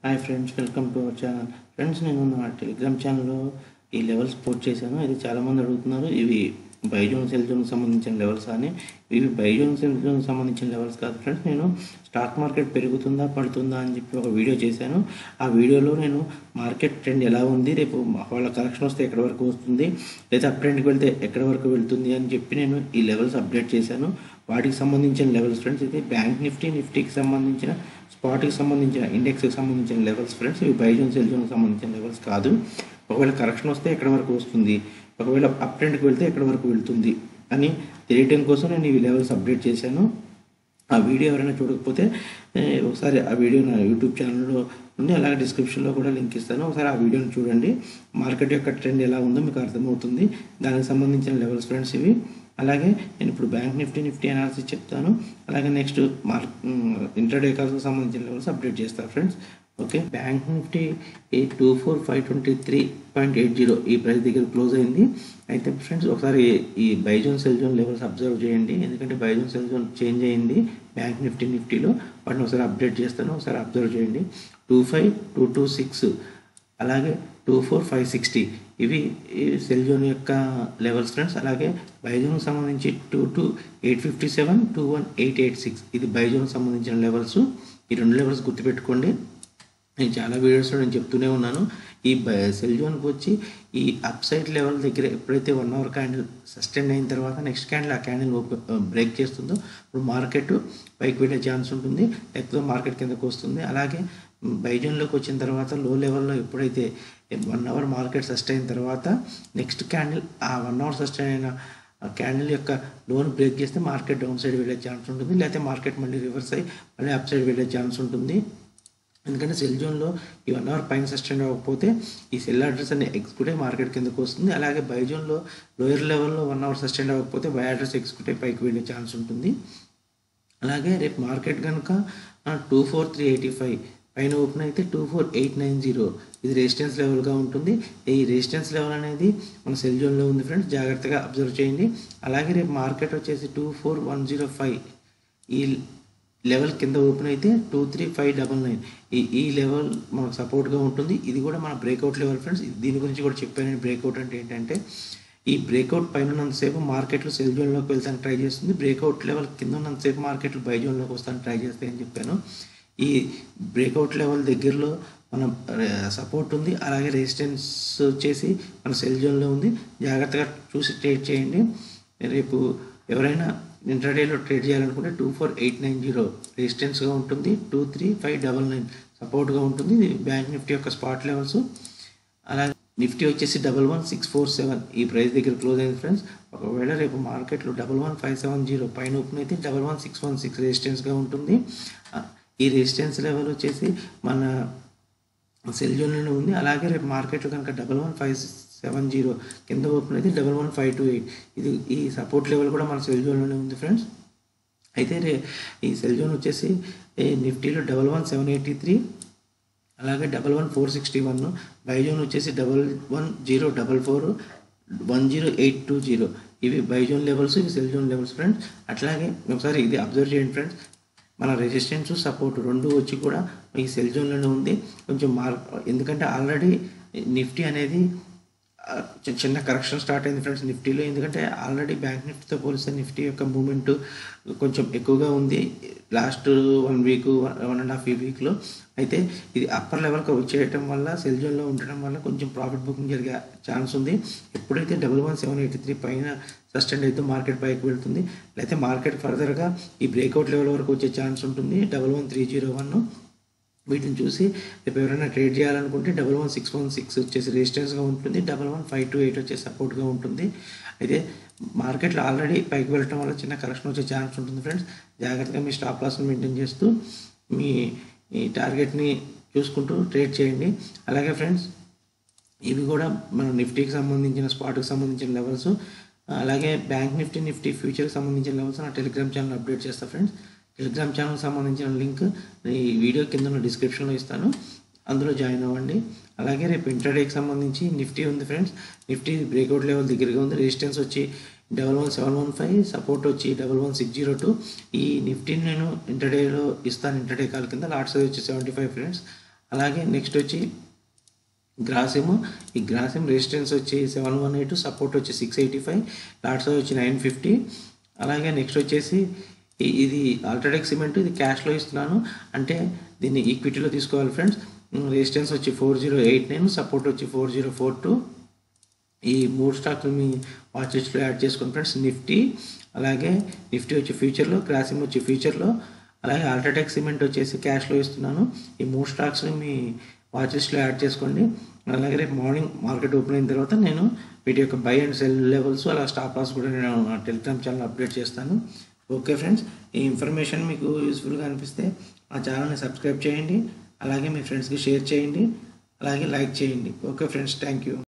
hi friends welcome to our channel friends నేను నా Telegram ఛానల్లో ఈ లెవెల్స్ పోస్ట్ చేశాను ఇది చాలామంది అడుగుతున్నారు ఇవి బైజోన్ సెల్ జోన్కి సంబంధించిన లెవెల్స్ అని ఇవి బైజోన్ సెల్ జోన్కి సంబంధించిన లెవెల్స్ కాదు ఫ్రెండ్స్ నేను స్టాక్ మార్కెట్ పెరుగుతుందా పడుతుందా అని చెప్పి ఒక వీడియో చేశాను ఆ వీడియోలో నేను మార్కెట్ ట్రెండ్ ఎలా ఉంది రేపు వాళ్ళ కరెక్షన్ వస్తే ఎక్కడి వరకు వస్తుంది లేదా అప్ ట్రెండ్కి వెళ్తే ఎక్కడి వరకు వెళ్తుంది అని చెప్పి నేను ఈ లెవెల్స్ అప్డేట్ చేశాను వాటికి సంబంధించిన లెవెల్స్ ఫ్రెండ్స్ ఇది బ్యాంక్ నిఫ్టీ నిఫ్టీకి సంబంధించిన స్పాట్కి సంబంధించిన ఇండెక్స్కి సంబంధించిన లెవెల్స్ ఫ్రెండ్స్ ఇవి బైజోన్ సెల్ జోన్కి సంబంధించిన లెవెల్స్ కాదు ఒకవేళ కరెక్షన్ వస్తే ఎక్కడి వరకు వస్తుంది ఒకవేళ అప్ ట్రెండ్కి వెళ్తే ఎక్కడి వరకు వెళ్తుంది అని తెలియటం కోసం నేను ఈ లెవెల్స్ అప్డేట్ చేశాను ఆ వీడియో ఎవరైనా చూడకపోతే ఏ, ఒకసారి ఆ వీడియో నా యూట్యూబ్ ఛానల్లో ఉంది అలాగే డిస్క్రిప్షన్లో కూడా లింక్ ఇస్తాను ఒకసారి ఆ వీడియోని చూడండి మార్కెట్ యొక్క ట్రెండ్ ఎలా ఉందో మీకు అర్థమవుతుంది దానికి సంబంధించిన లెవెల్స్ ఫ్రెండ్స్ ఇవి అలాగే నేను ఇప్పుడు బ్యాంక్ నిఫ్టీ నిఫ్టీ అనాలిసిస్ చెప్తాను అలాగే నెక్స్ట్ మార్క్ ఇంటర్డే కాల్స్కి సంబంధించిన లెవెల్స్ అప్డేట్ చేస్తాను ఫ్రెండ్స్ ఓకే బ్యాంక్ నిఫ్టీ ఈ two four five twenty three point eight zero ఈ ప్రైస్ దగ్గర క్లోజ్ అయింది అయితే ఫ్రెండ్స్ ఒకసారి ఈ buy zone sell zone levels observe చేయండి ఎందుకంటే బైజోన్ సెల్ జోన్ చేంజ్ అయింది బ్యాంక్ నిఫ్టీ నిఫ్టీలో వాటిని ఒకసారి అప్డేట్ చేస్తాను ఒకసారి అబ్జర్వ్ చేయండి two five two two six అలాగే టూ ఫోర్ ఫైవ్ సిక్స్టీ ఇవి ఈ సెల్ జోన్ యొక్క లెవెల్స్ ఫ్రెండ్స్ అలాగే బైజోన్కి సంబంధించి two two eight fifty seven two one eight eight six ఇది బైజోన్కి సంబంధించిన లెవెల్స్ ఈ రెండు లెవెల్స్ గుర్తుపెట్టుకోండి నేను చాలా వీడియోస్లో నేను చెప్తూనే ఉన్నాను ఈ బ- సెల్ జోన్కి వచ్చి ఈ అప్ సైడ్ లెవెల్ దగ్గర ఎప్పుడైతే వన్ అవర్ క్యాండిల్ సస్టైన్ అయిన తర్వాత నెక్స్ట్ క్యాండిల్ ఆ క్యాండిల్ ఓపెన్ బ్రేక్ చేస్తుందో ఇప్పుడు మార్కెట్ పైకి వెళ్ళే ఛాన్స్ ఉంటుంది లేకపోతే మార్కెట్ కిందకు వస్తుంది అలాగే బైజోన్లోకి వచ్చిన తర్వాత లో లెవెల్లో ఎప్పుడైతే వన్ అవర్ మార్కెట్ సస్టైన్ అయిన తర్వాత నెక్స్ట్ క్యాండిల్ ఆ వన్ అవర్ సస్టైన్ అయిన ఆ క్యాండిల్ యొక్క లోన్ బ్రేక్ చేస్తే మార్కెట్ డౌన్ సైడ్ వెళ్ళే ఛాన్స్ ఉంటుంది లేకపోతే మార్కెట్ మళ్ళీ రివర్స్ అయ్యి మళ్ళీ అప్ సైడ్ వెళ్ళే ఛాన్స్ ఉంటుంది ఎందుకంటే సెల్ జోన్లో ఈ వన్ అవర్ పైన సస్టైన్ అవ్వకపోతే ఈ సెల్ అడ్రస్ అనే ఎగ్జిక్యూటివ్ మార్కెట్ కిందకు వస్తుంది అలాగే బై జోన్లో లోయర్ లెవెల్లో వన్ అవర్ సస్టైన్ అవ్వకపోతే బై అడ్రస్ ఎగ్జిక్యూటివ్ పైకి వెళ్ళే ఛాన్స్ ఉంటుంది అలాగే రేపు మార్కెట్ కనుక two four three eighty five పైన ఓపెన్ అయితే two four eight nine zero ఇది రెసిస్టెన్స్ లెవెల్గా ఉంటుంది ఈ రెసిస్టెన్స్ లెవెల్ అనేది మన సెల్ జోన్లో ఉంది ఫ్రెండ్స్ జాగ్రత్తగా అబ్జర్వ్ చేయండి అలాగే రేపు మార్కెట్ వచ్చేసి two four one zero five ఈ లెవెల్ కింద ఓపెన్ అయితే two three five double nine ఈ ఈ లెవెల్ మనకు సపోర్ట్గా ఉంటుంది ఇది కూడా మన బ్రేక్అవుట్ లెవెల్ ఫ్రెండ్స్ దీని గురించి కూడా చెప్పాను బ్రేక్అవుట్ అంటే ఏంటంటే ఈ బ్రేక్అవుట్ పైన ఉన్నంతసేపు మార్కెట్లో సెల్ జోన్లోకి వెళ్తానికి ట్రై చేస్తుంది బ్రేక్అవుట్ లెవెల్ కింద ఉన్నంతసేపు మార్కెట్లు బై జోన్లోకి వస్తానికి ట్రై చేస్తాయని చెప్పాను ఈ బ్రేక్అవుట్ లెవెల్ దగ్గరలో మన సపోర్ట్ ఉంది అలాగే రెసిస్టెన్స్ వచ్చేసి మన సెల్ జోన్లో ఉంది జాగ్రత్తగా చూసి ట్రేడ్ చేయండి రేపు ఎవరైనా ఇంటర్డేలో ట్రేడ్ చేయాలనుకుంటే two four eight nine zero రెసిస్టెన్స్గా ఉంటుంది two three five double nine సపోర్ట్గా ఉంటుంది ఇది బ్యాంక్ నిఫ్టీ యొక్క స్పాట్ లెవెల్స్ అలాగే నిఫ్టీ వచ్చేసి double one six four seven ఈ ప్రైస్ దగ్గర క్లోజ్ అయింది ఫ్రెండ్స్ ఒకవేళ రేపు మార్కెట్లో double one five seven zero పైన ఓపెన్ అయితే double one six one six రెసిస్టెన్స్గా ఉంటుంది ఆ, ఈ రెసిస్టెన్స్ లెవెల్ వచ్చేసి మన సెల్ జోన్లోనే ఉంది అలాగే రేపు మార్కెట్లో కనుక double one five seven zero కింద ఓపెన్ అయితే double one five two eight ఇది ఈ సపోర్ట్ లెవెల్ కూడా మన సెల్ జోన్లోనే ఉంది ఫ్రెండ్స్ అయితే రే ఈ సెల్ జోన్ వచ్చేసి ఈ నిఫ్టీలో double one seven eighty three అలాగే double one four sixty one buy zone వచ్చేసి double one zero double four one zero eight two zero ఇవి బైజోన్ లెవెల్స్ ఇవి సెల్ జోన్ లెవెల్స్ ఫ్రెండ్స్ అట్లాగే ఒకసారి ఇది అబ్జర్వ్ చేయండి ఫ్రెండ్స్ మన రెసిస్టెన్స్ సపోర్ట్ రెండు వచ్చి కూడా ఈ సెల్ జోన్లోనే ఉంది కొంచెం మార్ ఎందుకంటే ఆల్రెడీ నిఫ్టీ అనేది ఆ, చి- చిన్న కరెక్షన్ స్టార్ట్ అయింది ఫ్రెండ్స్ నిఫ్టీలో ఎందుకంటే ఆల్రెడీ బ్యాంక్ నిఫ్టీతో పోలిస్తే నిఫ్టీ యొక్క మూమెంట్ కొంచెం ఎక్కువగా ఉంది last one week one and half ఈ వీక్లో అయితే ఇది అప్పర్ లెవెల్కి వచ్చేయటం వల్ల సెల్ జోన్లో ఉండటం వల్ల కొంచెం ప్రాఫిట్ బుకింగ్ జరిగే ఛాన్స్ ఉంది ఎప్పుడైతే double one seven eighty three పైన సస్టెండ్ అయితే మార్కెట్ పైకి వెళ్తుంది లేకపోతే మార్కెట్ ఫర్దర్గా ఈ బ్రేక్అవుట్ లెవెల్ వరకు వచ్చే ఛాన్స్ ఉంటుంది double one three zero one వీటిని చూసి రేపు ఎవరైనా ట్రేడ్ చేయాలనుకుంటే double one six one six వచ్చేసి రెసిస్టెన్స్గా ఉంటుంది double one five two eight వచ్చేసి సపోర్ట్గా ఉంటుంది అయితే మార్కెట్లో ఆల్రెడీ పైకి వెళ్ళటం వల్ల చిన్న కరెక్షన్ వచ్చే ఛాన్స్ ఉంటుంది ఫ్రెండ్స్ జాగ్రత్తగా మీ స్టాప్ లాస్ని మెయింటైన్ చేస్తూ మీ ఈ టార్గెట్ని చూసుకుంటూ ట్రేడ్ చేయండి అలాగే ఫ్రెండ్స్ ఇవి కూడా మన నిఫ్టీకి సంబంధించిన స్పాట్కి సంబంధించిన లెవెల్స్ అలాగే బ్యాంక్ నిఫ్టీ నిఫ్టీ ఫ్యూచర్కి సంబంధించిన లెవెల్స్ నా టెలిగ్రామ్ ఛానల్ అప్డేట్ చేస్తా ఫ్రెండ్స్ టెలిగ్రామ్ ఛానల్ సంబంధించిన లింక్ ఈ వీడియో కింద ఉన్న డిస్క్రిప్షన్లో ఇస్తాను అందులో జాయిన్ అవ్వండి అలాగే రేపు ఇంటర్డేకి సంబంధించి నిఫ్టీ ఉంది ఫ్రెండ్స్ నిఫ్టీ బ్రేక్అవుట్ లెవెల్ దగ్గరగా ఉంది రెసిస్టెన్స్ వచ్చి double one seven one five support వచ్చి double one six zero two ఈ నిఫ్టీని నేను ఇంటర్డేలో ఇస్తాను ఇంటర్డే కాల్ కింద లాట్ సైజ్ వచ్చి సెవెంటీ ఫైవ్ ఫ్రెండ్స్ అలాగే నెక్స్ట్ వచ్చి గ్రాసిమ్ ఈ గ్రాసిమ్ రెసిస్టెన్స్ వచ్చి సెవెన్ వన్ ఎయిట్ సపోర్ట్ వచ్చి సిక్స్ ఎయిటీ ఫైవ్ లాట్స్ వచ్చి నైన్ ఫిఫ్టీ అలాగే నెక్స్ట్ వచ్చేసి ఈ- ఇది అల్ట్రాటెక్ సిమెంట్ ఇది క్యాష్లో ఇస్తున్నాను అంటే దీన్ని ఈక్విటీలో తీసుకోవాలి ఫ్రెండ్స్ రెసిస్టెన్స్ వచ్చి four zero eight nine support వచ్చి ఫోర్ జీరో ఫోర్ టూ ఈ మూడు స్టాక్లు మీ వాచ్ లిస్ట్లో యాడ్ చేసుకోండి ఫ్రెండ్స్ నిఫ్టీ అలాగే నిఫ్టీ వచ్చి ఫ్యూచర్లో క్రాసిమ్ వచ్చి ఫ్యూచర్లో అలాగే అల్ట్రాటెక్ సిమెంట్ వచ్చేసి క్యాష్లో ఇస్తున్నాను ఈ మూడు స్టాక్స్ని మీ వాచ్ లిస్ట్లో యాడ్ చేసుకోండి అలాగే రేపు మార్నింగ్ మార్కెట్ ఓపెన్ అయిన తర్వాత నేను వీటి యొక్క బై అండ్ సెల్ లెవెల్స్ అలా స్టాప్ లాస్ కూడా నేను నా టెలిగ్రామ్ ఛానల్ అప్డేట్ చేస్తాను ఓకే ఫ్రెండ్స్ ఈ ఇన్ఫర్మేషన్ మీకు యూస్ఫుల్గా అనిపిస్తే మా ఛానల్ని సబ్స్క్రైబ్ చేయండి అలాగే మీ ఫ్రెండ్స్కి షేర్ చేయండి అలాగే లైక్ చేయండి ఓకే ఫ్రెండ్స్ థ్యాంక్ యూ